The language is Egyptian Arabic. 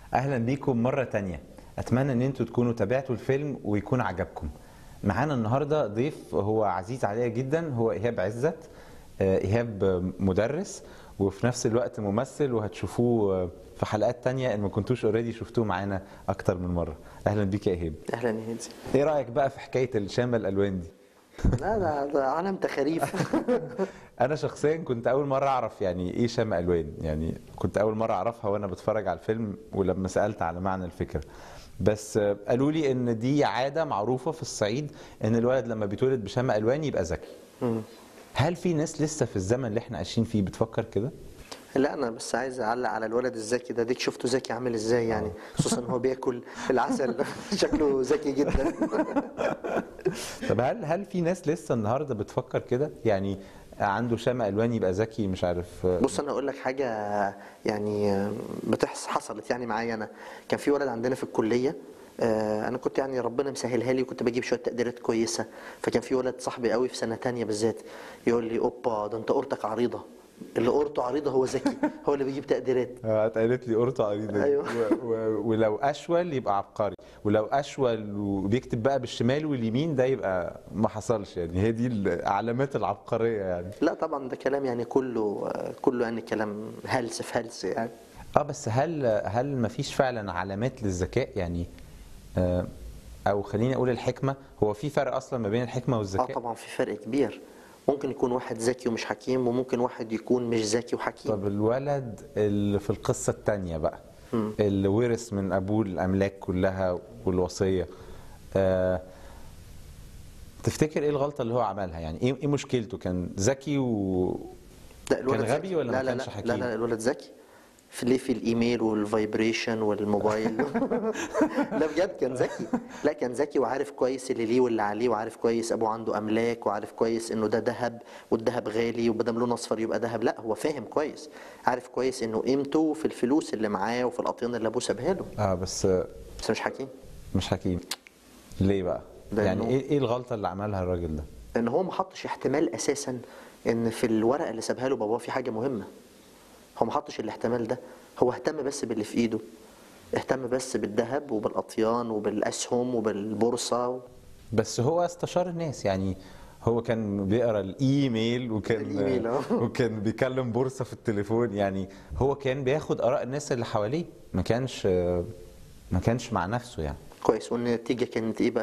اهلا بيكم مره تانية اتمنى ان انتوا تكونوا تابعتوا الفيلم ويكون عجبكم معانا النهارده ضيف هو عزيز عليا جدا هو ايهاب عزت آه، ايهاب مدرس وفي نفس الوقت ممثل وهتشوفوه في حلقات تانية ان ما كنتوش اوريدي شفتوه معانا اكتر من مره اهلا بيك يا ايهاب اهلا يا هندي ايه رايك بقى في حكايه الشامه الالوان دي لا ده, ده عالم تخاريف انا شخصيا كنت اول مره اعرف يعني ايه شام الوان يعني كنت اول مره اعرفها وانا بتفرج على الفيلم ولما سالت على معنى الفكره بس آه، قالوا لي ان دي عاده معروفه في الصعيد ان الولد لما بيتولد بشم الوان يبقى ذكي مم. هل في ناس لسه في الزمن اللي احنا عايشين فيه بتفكر كده لا انا بس عايز اعلق على الولد الذكي ده ديك شفته ذكي عامل ازاي يعني خصوصا هو بياكل العسل شكله ذكي جدا طب هل هل في ناس لسه النهارده بتفكر كده يعني عنده شم الوان يبقى ذكي مش عارف آه، بص انا اقول لك حاجه يعني بتحص حصلت يعني معايا انا كان في ولد عندنا في الكليه آه، انا كنت يعني ربنا مسهلها لي وكنت بجيب شويه تقديرات كويسه فكان في ولد صاحبي قوي في سنه تانية بالذات يقول لي اوبا ده انت قورتك عريضه اللي قورته عريضه هو ذكي هو اللي بيجيب تقديرات اه اتقالت لي قرطة عريضة أيوة. و... و... ولو اشول يبقى عبقري ولو اشول وبيكتب بقى بالشمال واليمين ده يبقى ما حصلش يعني هي دي العلامات العبقرية يعني لا طبعا ده كلام يعني كله كله يعني كلام هلس في هلس يعني اه بس هل هل ما فيش فعلا علامات للذكاء يعني آه، او خليني اقول الحكمة هو في فرق اصلا ما بين الحكمة اه والذكاء طبعا في فرق كبير ممكن يكون واحد ذكي ومش حكيم وممكن واحد يكون مش ذكي وحكيم طب الولد اللي في القصة التانية بقى مم. اللي ورث من أبوه الأملاك كلها والوصية آه تفتكر إيه الغلطة اللي هو عملها يعني إيه إيه مشكلته كان ذكي و لا الولد كان غبي ذكي. ولا لا ما لا كانش لا حكيم؟ لا لا الولد ذكي في ليه في الايميل والفايبريشن والموبايل لا بجد كان ذكي لا كان ذكي وعارف كويس اللي ليه واللي عليه وعارف كويس ابوه عنده املاك وعارف كويس انه ده ذهب والذهب غالي وبدل لونه اصفر يبقى ذهب لا هو فاهم كويس عارف كويس انه قيمته في الفلوس اللي معاه وفي الاطيان اللي ابوه سابها له آه بس آه، بس مش حكيم مش حكيم ليه بقى؟ يعني لأنه- إيه إيه الغلطة اللي عملها الراجل ده؟ ان هو ما حطش احتمال اساسا ان في الورقه اللي سابها له باباه في حاجه مهمه هو ما حطش الاحتمال ده هو اهتم بس باللي في ايده اهتم بس بالذهب وبالاطيان وبالاسهم وبالبورصه بس هو استشار الناس يعني هو كان بيقرا الايميل وكان الإيميل، آه. وكان بيكلم بورصه في التليفون يعني هو كان بياخد اراء الناس اللي حواليه ما كانش ما كانش مع نفسه يعني كويس والنتيجه كانت ايه بقى